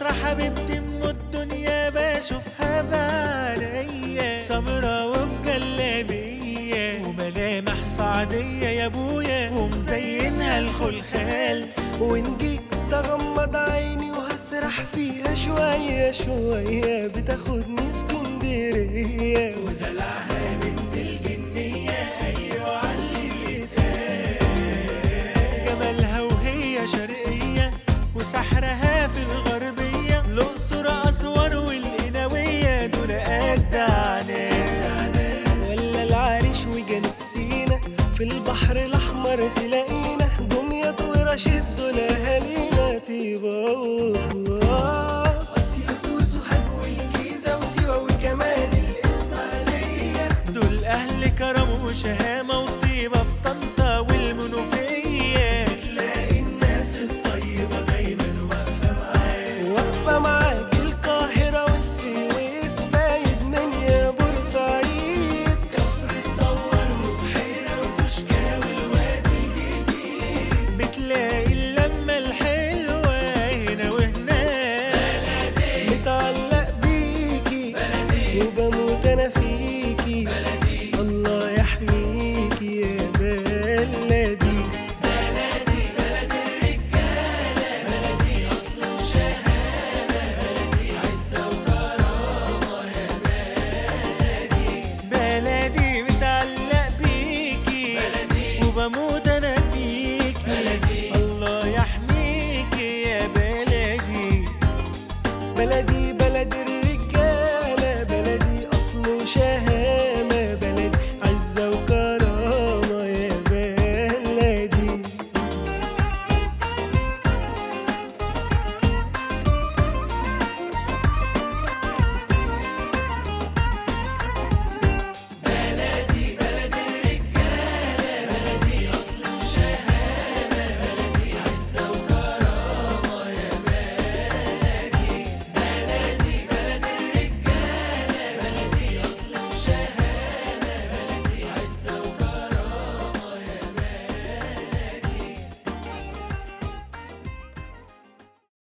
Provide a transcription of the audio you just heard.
مصر حبيبتي ام الدنيا بشوفها بعينيا سمرة وبجلابية وملامح صعيدية يا ابويا ومزينها الخلخال وإن جيت تغمض عيني وهسرح فيها شوية شوية بتاخدني اسكندرية ودلعها بنت الجنية أيوة علي جمالها وهي شرقية وسحرها في الغربية الأقصر أسوان والقناوية دول أجدع ناس ولا العريش وجنوب سينا في البحر الأحمر تلاقينا دمياط ورشيد دول أهالينا طيبة وخلاص أسيوط وسوهاج والجيزة وسيوة وكمان الإسماعيلية دول أهل كرم وشهامة